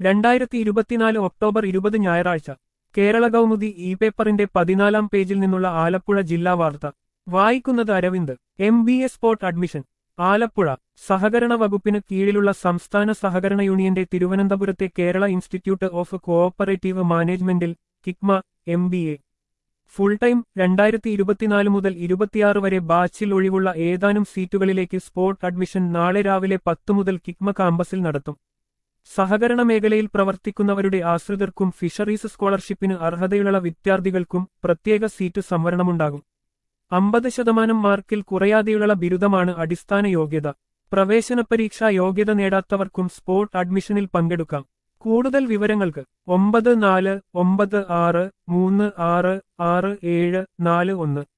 രണ്ടായിരത്തി ഇരുപത്തിനാല് ഒക്ടോബർ ഇരുപത് ഞായറാഴ്ച കേരള കൗമുദി ഇ പേപ്പറിന്റെ പതിനാലാം പേജിൽ നിന്നുള്ള ആലപ്പുഴ ജില്ലാ വാർത്ത വായിക്കുന്നത് Aravind M B A spot admission Alappuzha സഹകരണ വകുപ്പിന് കീഴിലുള്ള സംസ്ഥാന സഹകരണ യൂണിയന്റെ തിരുവനന്തപുരത്തെ കേരള ഇൻസ്റ്റിറ്റ്യൂട്ട് ഓഫ് കോഓപ്പറേറ്റീവ് മാനേജ്മെന്റിൽ KICMA M B A full time രണ്ടായിരത്തി ഇരുപത്തിനാല് മുതൽ ഇരുപത്തിയാറ് വരെ ബാച്ചിൽ ഒഴിവുള്ള ഏതാനും സീറ്റുകളിലേക്ക് സ്പോർട്ട് അഡ്മിഷൻ നാളെ രാവിലെ പത്ത് മുതൽ കിക്മ കാമ്പസിൽ നടത്തും സഹകരണ മേഖലയിൽ പ്രവർത്തിക്കുന്നവരുടെ ആശ്രിതർക്കും ഫിഷറീസ് സ്കോളർഷിപ്പിന് അർഹതയുള്ള വിദ്യാർത്ഥികൾക്കും പ്രത്യേക സീറ്റ് സംവരണമുണ്ടാകും അമ്പത് ശതമാനം മാർക്കിൽ കുറയാതെയുള്ള ബിരുദമാണ് അടിസ്ഥാന യോഗ്യത പ്രവേശന പരീക്ഷാ യോഗ്യത നേടാത്തവർക്കും സ്പോർട്ട് അഡ്മിഷനിൽ പങ്കെടുക്കാം കൂടുതൽ വിവരങ്ങൾക്ക് ഒമ്പത് നാല് ഒമ്പത് ആറ് മൂന്ന് ആറ് ആറ് ഏഴ് നാല് ഒന്ന്